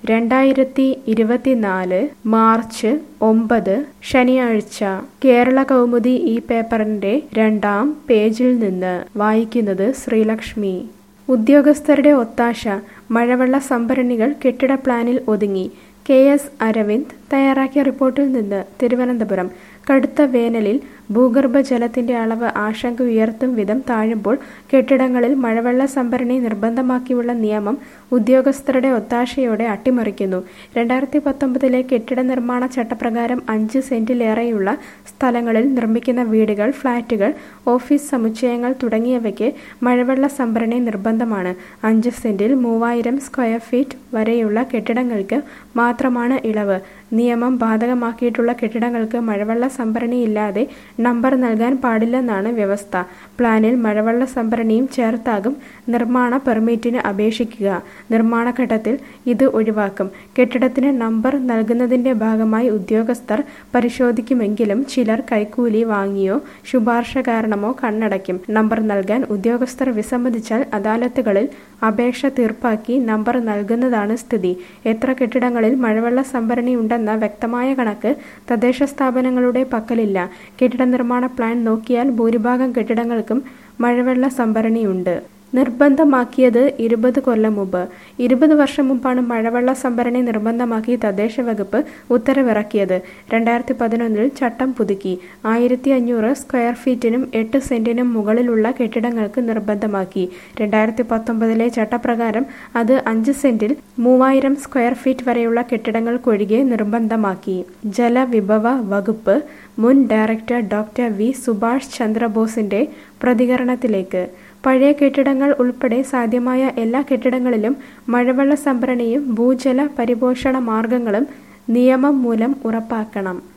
രണ്ടായിരത്തി ഇരുപത്തിനാല് മാർച്ച് ഒമ്പത് ശനിയാഴ്ച കേരള കൗമുദി ഈ പേപ്പറിന്റെ രണ്ടാം പേജിൽ നിന്ന് വായിക്കുന്നത് ശ്രീലക്ഷ്മി ഉദ്യോഗസ്ഥരുടെ ഒത്താശ മഴവെള്ള സംഭരണികൾ കെട്ടിട പ്ലാനിൽ ഒതുങ്ങി കെ എസ് അരവിന്ദ് തയ്യാറാക്കിയ റിപ്പോർട്ടിൽ നിന്ന് തിരുവനന്തപുരം കടുത്ത വേനലിൽ ഭൂഗർഭജലത്തിന്റെ അളവ് ആശങ്ക ഉയർത്തും വിധം താഴുമ്പോൾ കെട്ടിടങ്ങളിൽ മഴവെള്ള സംഭരണി നിർബന്ധമാക്കിയുള്ള നിയമം ഉദ്യോഗസ്ഥരുടെ ഒത്താശയോടെ അട്ടിമറിക്കുന്നു രണ്ടായിരത്തി പത്തൊമ്പതിലെ കെട്ടിട നിർമ്മാണ ചട്ടപ്രകാരം അഞ്ച് സെന്റിലേറെയുള്ള സ്ഥലങ്ങളിൽ നിർമ്മിക്കുന്ന വീടുകൾ ഫ്ളാറ്റുകൾ ഓഫീസ് സമുച്ചയങ്ങൾ തുടങ്ങിയവയ്ക്ക് മഴവെള്ള സംഭരണി നിർബന്ധമാണ് അഞ്ച് സെന്റിൽ മൂവായിരം സ്ക്വയർ ഫീറ്റ് വരെയുള്ള കെട്ടിടങ്ങൾക്ക് മാത്രമാണ് ഇളവ് നിയമം ബാധകമാക്കിയിട്ടുള്ള കെട്ടിടങ്ങൾക്ക് മഴവെള്ള സംഭരണിയില്ലാതെ നമ്പർ നൽകാൻ പാടില്ലെന്നാണ് വ്യവസ്ഥ പ്ലാനിൽ മഴവെള്ള സംഭരണിയും ചേർത്താകും നിർമ്മാണ പെർമിറ്റിന് അപേക്ഷിക്കുക നിർമ്മാണ ഘട്ടത്തിൽ ഇത് ഒഴിവാക്കും കെട്ടിടത്തിന് നമ്പർ നൽകുന്നതിന്റെ ഭാഗമായി ഉദ്യോഗസ്ഥർ പരിശോധിക്കുമെങ്കിലും ചിലർ കൈക്കൂലി വാങ്ങിയോ ശുപാർശ കാരണമോ കണ്ണടയ്ക്കും നമ്പർ നൽകാൻ ഉദ്യോഗസ്ഥർ വിസമ്മതിച്ചാൽ അദാലത്തുകളിൽ അപേക്ഷ തീർപ്പാക്കി നമ്പർ നൽകുന്നതാണ് സ്ഥിതി എത്ര കെട്ടിടങ്ങളിൽ മഴവെള്ള സംഭരണി ഉണ്ടെന്ന വ്യക്തമായ കണക്ക് തദ്ദേശ സ്ഥാപനങ്ങളുടെ പക്കലില്ല കെട്ടിട നിർമ്മാണ പ്ലാൻ നോക്കിയാൽ ഭൂരിഭാഗം കെട്ടിടങ്ങൾക്കും മഴവെള്ള സംഭരണിയുണ്ട് നിർബന്ധമാക്കിയത് ഇരുപത് കൊല്ലം മുമ്പ് ഇരുപത് വർഷം മുമ്പാണ് മഴവെള്ള സംഭരണി നിർബന്ധമാക്കി തദ്ദേശ വകുപ്പ് ഉത്തരവിറക്കിയത് രണ്ടായിരത്തി പതിനൊന്നിൽ ചട്ടം പുതുക്കി ആയിരത്തി അഞ്ഞൂറ് സ്ക്വയർ ഫീറ്റിനും എട്ട് സെന്റിനും മുകളിലുള്ള കെട്ടിടങ്ങൾക്ക് നിർബന്ധമാക്കി രണ്ടായിരത്തി പത്തൊമ്പതിലെ ചട്ടപ്രകാരം അത് അഞ്ച് സെന്റിൽ മൂവായിരം സ്ക്വയർ ഫീറ്റ് വരെയുള്ള കെട്ടിടങ്ങൾക്കൊഴികെ നിർബന്ധമാക്കി ജലവിഭവ വകുപ്പ് മുൻ ഡയറക്ടർ ഡോക്ടർ വി സുഭാഷ് ചന്ദ്രബോസിന്റെ പ്രതികരണത്തിലേക്ക് പഴയ കെട്ടിടങ്ങൾ ഉൾപ്പെടെ സാധ്യമായ എല്ലാ കെട്ടിടങ്ങളിലും മഴവെള്ള സംഭരണിയും ഭൂജല പരിപോഷണ മാർഗങ്ങളും നിയമം മൂലം ഉറപ്പാക്കണം